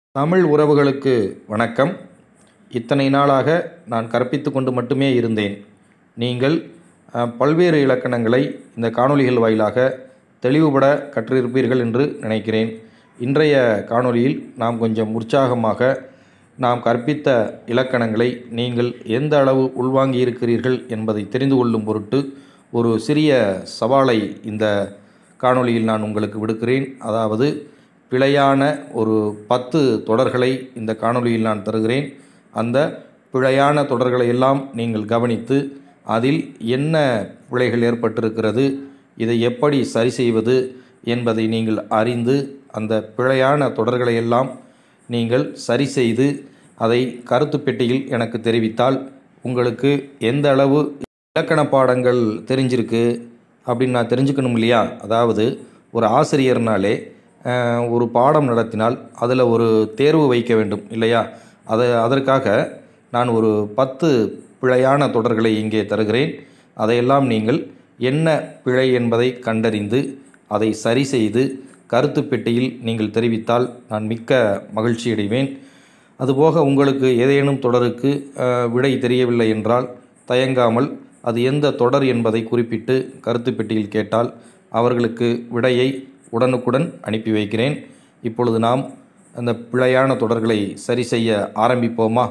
தமிழ் உறவுகளுக்கு வணக்கம் இத்தனை நாளாக நான் கற்பித்து கொண்டு மட்டுமே இருந்தேன் நீங்கள் அஹ், பல்வேறு இலக்கணங்களை இந்த காணொளிகள் வாயிலாக தெளிவுபட கற்றிருப்பீர்கள் என்று நினைக்கிறேன் இன்றைய காணொளியில் நாம் கொஞ்சம் உற்சாகமாக நாம் கற்பித்த இலக்கணங்களை நீங்கள் எந்த அளவு உள்வாங்கி இருக்கிறீர்கள் என்பதை தெரிந்து கொள்ளும் பொருட்டு ஒரு சிறிய சவாலை இந்த காணொளியில் நான் உங்களுக்கு விடுக்கிறேன் அதாவது பிழையான ஒரு பத்து தொடர்களை இந்த காணொளியில் நான் தருகிறேன் அந்த பிழையான தொடர்களை எல்லாம் நீங்கள் கவனித்து அதில் என்ன பிழைகள் ஏற்பட்டிருக்கிறது இதை எப்படி சரி செய்வது என்பதை நீங்கள் அறிந்து அந்த பிழையான தொடர்களை எல்லாம் நீங்கள் சரி செய்து அதை கருத்து பெட்டியில் எனக்கு தெரிவித்தால் உங்களுக்கு எந்த அளவு இலக்கண பாடங்கள் தெரிஞ்சிருக்கு அப்படின்னு நான் தெரிஞ்சுக்கணும் இல்லையா அதாவது ஒரு ஆசிரியர்னாலே அஹ், ஒரு பாடம் நடத்தினால் அதில் ஒரு தேர்வு வைக்க வேண்டும் இல்லையா அதை அதற்காக நான் ஒரு பத்து பிழையான தொடர்களை இங்கே தருகிறேன் அதையெல்லாம் நீங்கள் என்ன பிழை என்பதை கண்டறிந்து அதை சரி செய்து கருத்து பெட்டியில் நீங்கள் தெரிவித்தால் நான் மிக்க மகிழ்ச்சி அடைவேன் அதுபோக உங்களுக்கு ஏதேனும் தொடருக்கு அஹ், விடை தெரியவில்லை என்றால் தயங்காமல் அது எந்த தொடர் என்பதை குறிப்பிட்டு கருத்து பெட்டியில் கேட்டால் அவர்களுக்கு விடையை உடனுக்குடன் அனுப்பி வைக்கிறேன் இப்பொழுது நாம் அந்த பிழையான தொடர்களை சரி செய்ய ஆரம்பிப்போமா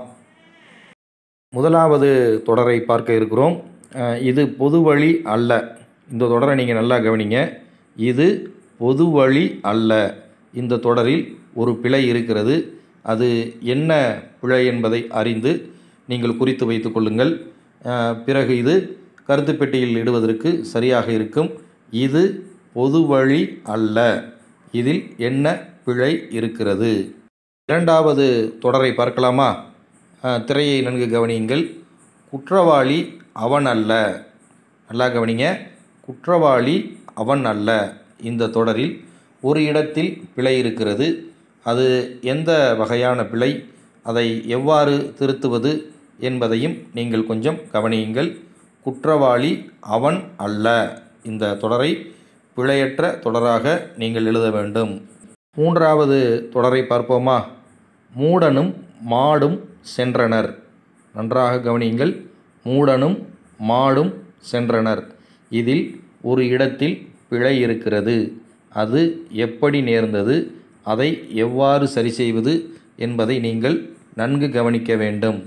முதலாவது தொடரை பார்க்க இருக்கிறோம் அஹ், இது பொது வழி அல்ல இந்த தொடரை நீங்கள் நல்லா கவனிங்க இது பொது வழி அல்ல இந்த தொடரில் ஒரு பிழை இருக்கிறது அது என்ன பிழை என்பதை அறிந்து நீங்கள் குறித்து வைத்துக் கொள்ளுங்கள் அஹ், பிறகு இது கருத்து பெட்டியில் இடுவதற்கு சரியாக இருக்கும் இது பொது வழி அல்ல இதில் என்ன பிழை இருக்கிறது இரண்டாவது தொடரை பார்க்கலாமா அஹ், திரையை நன்கு கவனியுங்கள் குற்றவாளி அவன் அல்ல நல்லா கவனிங்க குற்றவாளி அவன் அல்ல இந்த தொடரில் ஒரு இடத்தில் பிழை இருக்கிறது அது எந்த வகையான பிழை அதை எவ்வாறு திருத்துவது என்பதையும் நீங்கள் கொஞ்சம் கவனியுங்கள் குற்றவாளி அவன் அல்ல இந்த தொடரை பிழையற்ற தொடராக நீங்கள் எழுத வேண்டும் மூன்றாவது தொடரை பார்ப்போமா மூடனும் மாடும் சென்றனர் நன்றாக கவனியுங்கள் மூடனும் மாடும் சென்றனர் இதில் ஒரு இடத்தில் பிழை இருக்கிறது அது எப்படி நேர்ந்தது அதை எவ்வாறு சரி செய்வது என்பதை நீங்கள் நன்கு கவனிக்க வேண்டும்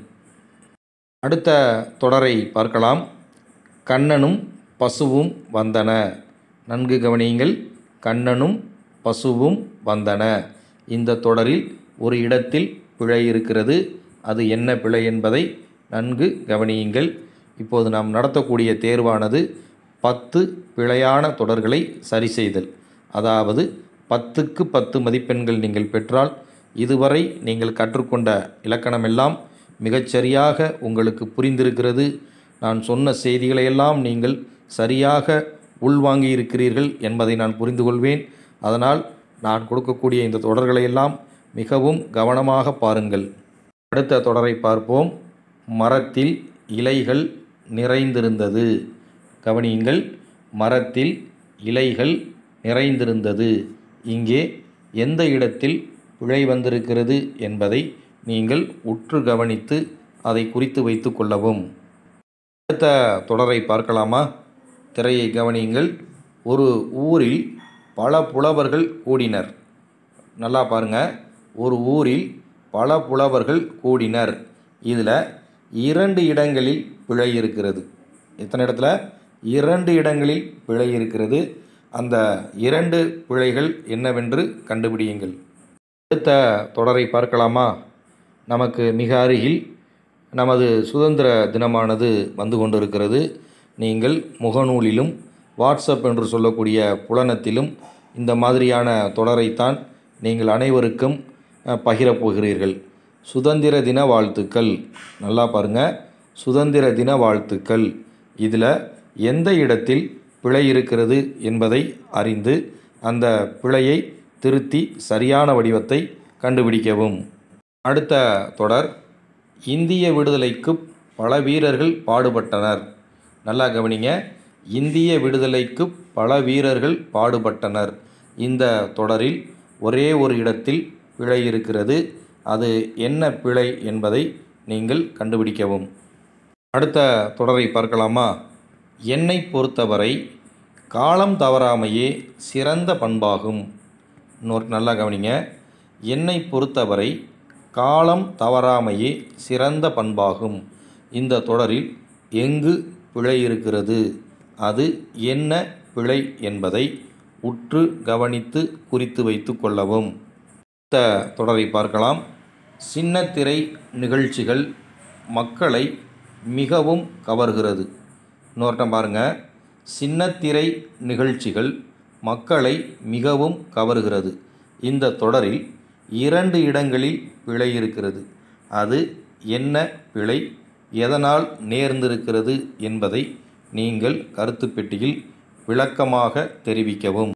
அடுத்த தொடரை பார்க்கலாம் கண்ணனும் பசுவும் வந்தன நன்கு கவனியுங்கள் கண்ணனும் பசுவும் வந்தன இந்த தொடரில் ஒரு இடத்தில் பிழை இருக்கிறது அது என்ன பிழை என்பதை நன்கு கவனியுங்கள் இப்போது நாம் நடத்தக்கூடிய தேர்வானது பத்து பிழையான தொடர்களை சரி செய்தல் அதாவது பத்துக்கு பத்து மதிப்பெண்கள் நீங்கள் பெற்றால் இதுவரை நீங்கள் கற்றுக்கொண்ட இலக்கணமெல்லாம் மிகச்சரியாக உங்களுக்கு புரிந்திருக்கிறது நான் சொன்ன செய்திகளையெல்லாம் நீங்கள் சரியாக உள்வாங்கி இருக்கிறீர்கள் என்பதை நான் புரிந்து கொள்வேன் அதனால் நான் கொடுக்கக்கூடிய இந்த தொடர்களையெல்லாம் மிகவும் கவனமாக பாருங்கள் அடுத்த தொடரை பார்ப்போம் மரத்தில் இலைகள் நிறைந்திருந்தது கவனியுங்கள் மரத்தில் இலைகள் நிறைந்திருந்தது இங்கே எந்த இடத்தில் பிழை வந்திருக்கிறது என்பதை நீங்கள் உற்று கவனித்து அதை குறித்து வைத்து கொள்ளவும் அடுத்த தொடரை பார்க்கலாமா திரையை கவனியுங்கள் ஒரு ஊரில் பல புலவர்கள் கூடினர் நல்லா பாருங்க ஒரு ஊரில் பல புலவர்கள் கூடினர் இதில் இரண்டு இடங்களில் பிழை இருக்கிறது எத்தனை இடத்துல இரண்டு இடங்களில் பிழை இருக்கிறது அந்த இரண்டு பிழைகள் என்னவென்று கண்டுபிடியுங்கள் அடுத்த தொடரை பார்க்கலாமா நமக்கு மிக அருகில் நமது சுதந்திர தினமானது வந்து கொண்டிருக்கிறது நீங்கள் முகநூலிலும் வாட்ஸ்அப் என்று சொல்லக்கூடிய புலனத்திலும் இந்த மாதிரியான தொடரைத்தான் நீங்கள் அனைவருக்கும் அஹ், பகிரப் போகிறீர்கள் சுதந்திர தின வாழ்த்துக்கள் நல்லா பாருங்கள் சுதந்திர தின வாழ்த்துக்கள் இதில் எந்த இடத்தில் பிழை இருக்கிறது என்பதை அறிந்து அந்த பிழையை திருத்தி சரியான வடிவத்தை கண்டுபிடிக்கவும் அடுத்த தொடர் இந்திய விடுதலைக்கு பல வீரர்கள் பாடுபட்டனர் நல்லா கவனிங்க இந்திய விடுதலைக்கு பல வீரர்கள் பாடுபட்டனர் இந்த தொடரில் ஒரே ஒரு இடத்தில் பிழை இருக்கிறது அது என்ன பிழை என்பதை நீங்கள் கண்டுபிடிக்கவும் அடுத்த தொடரை பார்க்கலாமா என்னை பொறுத்தவரை காலம் தவறாமையே சிறந்த பண்பாகும் இன்னொரு நல்லா கவனிங்க என்னை பொறுத்தவரை காலம் தவறாமையே சிறந்த பண்பாகும் இந்த தொடரில் எங்கு பிழை இருக்கிறது அது என்ன பிழை என்பதை உற்று கவனித்து குறித்து வைத்து கொள்ளவும் இந்த தொடரை பார்க்கலாம் சின்னத்திரை நிகழ்ச்சிகள் மக்களை மிகவும் கவர்கிறது இன்னொருட்டம் பாருங்கள் சின்னத்திரை நிகழ்ச்சிகள் மக்களை மிகவும் கவர்கிறது இந்த தொடரில் இரண்டு இடங்களில் பிழை இருக்கிறது அது என்ன பிழை எதனால் நேர்ந்திருக்கிறது என்பதை நீங்கள் கருத்து பெட்டியில் விளக்கமாக தெரிவிக்கவும்